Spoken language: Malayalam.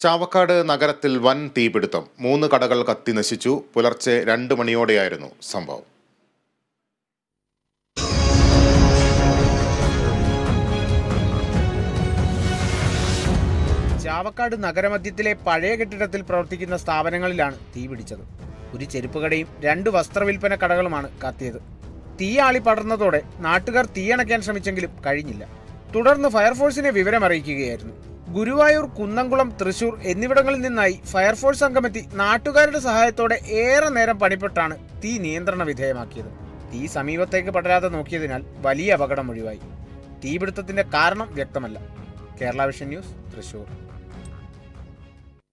ചാവക്കാട് നഗരത്തിൽ വൻ തീപിടുത്തം മൂന്ന് കടകൾ കത്തി നശിച്ചു പുലർച്ചെ രണ്ട് മണിയോടെയായിരുന്നു സംഭവം ചാവക്കാട് നഗരമധ്യത്തിലെ പഴയ കെട്ടിടത്തിൽ പ്രവർത്തിക്കുന്ന സ്ഥാപനങ്ങളിലാണ് തീ പിടിച്ചത് ഒരു ചെരുപ്പ് കടയും രണ്ട് വസ്ത്രവിൽപ്പന കടകളുമാണ് കത്തിയത് തീ ആളി പടർന്നതോടെ നാട്ടുകാർ തീയണയ്ക്കാൻ ശ്രമിച്ചെങ്കിലും കഴിഞ്ഞില്ല തുടർന്ന് ഫയർഫോഴ്സിനെ വിവരമറിയിക്കുകയായിരുന്നു ഗുരുവായൂർ കുന്നംകുളം തൃശൂർ എന്നിവിടങ്ങളിൽ നിന്നായി ഫയർഫോഴ്സ് സംഘമെത്തി നാട്ടുകാരുടെ സഹായത്തോടെ ഏറെ നേരം പണിപ്പെട്ടാണ് തീ നിയന്ത്രണ വിധേയമാക്കിയത് തീ സമീപത്തേക്ക് പടരാതെ നോക്കിയതിനാൽ വലിയ അപകടം ഒഴിവായി തീപിടുത്തത്തിന്റെ കാരണം വ്യക്തമല്ല കേരള വിഷൻ ന്യൂസ് തൃശൂർ